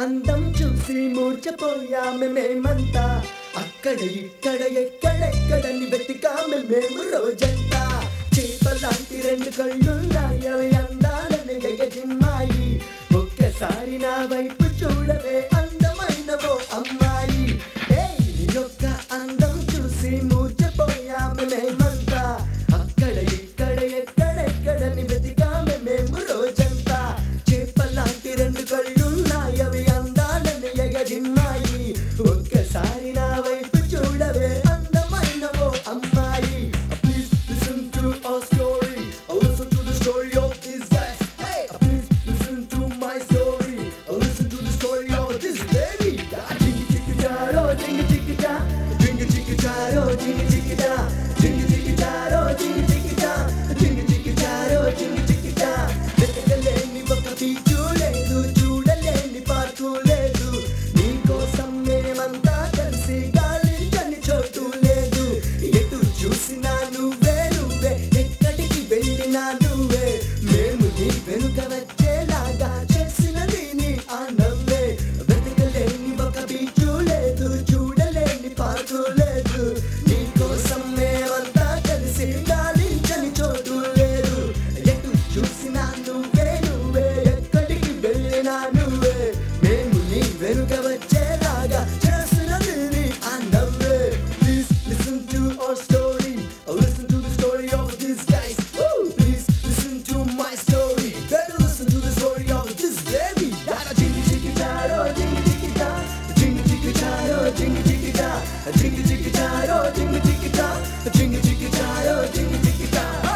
అందం చూసి మూర్చపోయామె మేమంతా అక్కడ ఇక్కడ ఎక్కడెక్కడని వెతికామె మేము రోజంతా చేపలాంటి రెండు కళ్ళున్నాయి అవి అందాలని ఎగజిమ్మాయి ఒక్కసారి నా వైపు చూడవే అందమైన ఓ అమ్మాయి ఏయ్, నీ యొక్క అందం చూసి మూర్చపోయామె మేమంతా అక్కడ ఇక్కడ ఎక్కడెక్కడని వెతికామె మేము రోజంతా చేపలాంటి రెండు కళ్ళున్నాయి అవి అందాలని ఎగజిమ్మాయి ఒక్కసారి నా వైపు చూడవే అందమైన ఓ అమ్మాయి please listen to our story listen to the story of these guys hey please listen to my story listen to the story of this baby jingy jingy jaro jingy jingy ja jingy jingy jaro jingy jingy ja jingy jingy jaro jingy jingy ja jingy jingy jaro jingy jingy ja వెతకలేని ఒక beach లేదు చూడలేని park లేదు నీకోసం మేమంతా కలిసి గాలించని చోటు లేదు ఎటు చూసినా నువ్వే నువ్వే ఎక్కడికి వెళ్ళినా నువ్వే మేము నీ వెనుక వచ్చేలాగా చేసినది నీ ఆనందే వెతకలేని ఒక బీచు లేదు చూడలేని పార్కు లేదు నీకోసం మేమంతా కలిసి గాలించని చోటు లేదు ఎటు చూసినా నువ్వే నువ్వే ఎక్కడికి వెళ్ళినా నువ్వే మేము నీ వెనుక వచ్చేలాగా చేసినది నీ ఆనందే please listen to our story listen to the story of this guys please listen to my story better listen to the story of this baby Dada jingy jingy jaro jingy jingy da jingy jingy jaro jingy jingy da jingy jingy jaro jingy jingy da jingy jingy jaro jingy jingy da hey!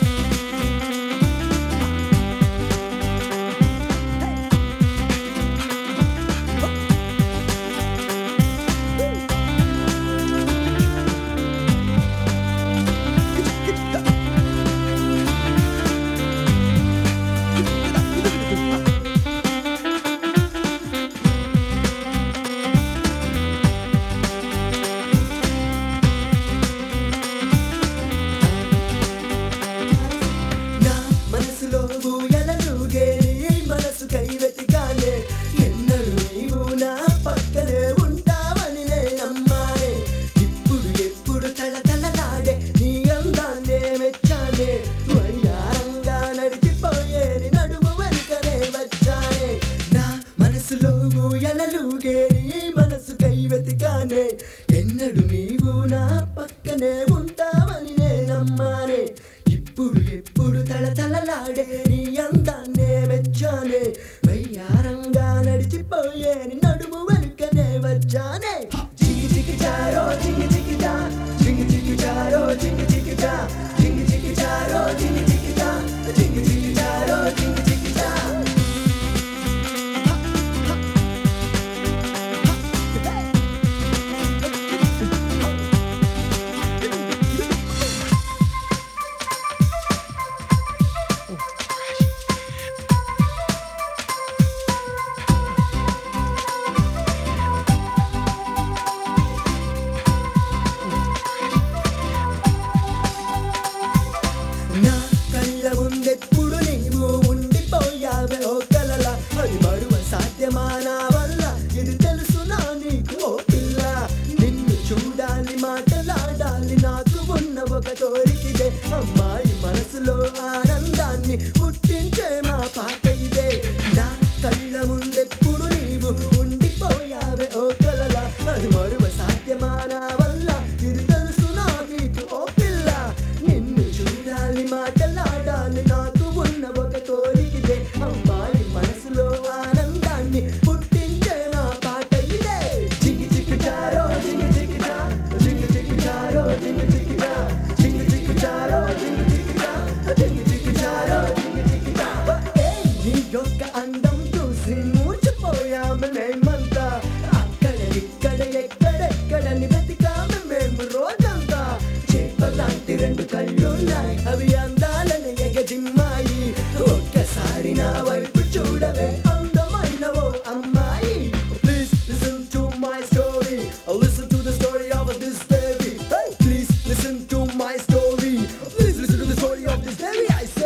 నా మనసులో ఊయలలుగే నీ మనసు కై వెతికానే ఎన్నడూ నీవు నా పక్కనే ఉంటావని నేను నమ్మానే ఇప్పుడు ఎప్పుడు తలతలలాడే నీ అందాన్నే మెచ్చానే వయ్యారంగా నడిచిపోయేది నడుము వెనుకనే వచ్చానే నా మనసులో ఊయలలుగే నీ మనసు కై వెతికానే ఎన్నడూ నీవు నా పక్కనే ఉంటావని నేను నమ్మానే ఇప్పుడు ఎప్పుడు తలతలలాడే నీ అందాన్నే మెచ్చానే వయ్యారంగా నడిచిపోయే నీ నడుము వెనుకనే వచ్చానే జిగి జిగి జారో జిగి జిగి జా జిగి జిగి జారో జిగి జిగి జా జిగి జిగి జారో జిగి జిగి జా జిగి జిగి జారో జిగి జిగి జా నా కళ్ళ ముందెప్పుడు నీవు ఉండిపోయావే ఓ కలల అది మరువ సాధ్యమా నా వల్ల ఇది తెలుసునా నీకు ఓ పిల్ల నిన్ను చూడాలి మాటలాడాలి నాకు ఉన్న ఒక కోరికిదే అమ్మాయి మనసులో ఆనందాన్ని పుట్టించే మా పాట ఇదే నా కళ్ళ ముందెప్పుడు నీవు ఉండిపోయావే ఓ కలల అది మరువ సాధ్యమా నా వల్ల ఇది తెలుసునా నీకు ఓ పిల్ల నిన్ను చూడాలి మాటలాడాలి నాకు ఉన్న ఒక కోరికిదే అమ్మాయి మనసులో ఆనందాన్ని పుట్టించే నా పాట ఇదే జిగి జిగి జారో జిగి జిగి జా జిగి జిగి జారో జిగి జిగి జా జిగి జిగి జారో జిగి జిగి జా జిగి జిగి జారో జిగి జిగి జా ఏయ్, నీ యొక్క అందం చూసి మూర్చిపోయాము మేమంతా అక్కడ ఇక్కడ ఎక్కడెక్కడని వెతికాము మేము రోజంతా చేపలాంటి రెండు కళ్ళున్నాయి అవి అందాలని ఎగజిమ్మాయి ఒక్కసారి నా వైపు చూడవే అందమైన ఓ అమ్మాయి please listen to my story listen to the story of this baby please listen to my story please listen to the story of this baby I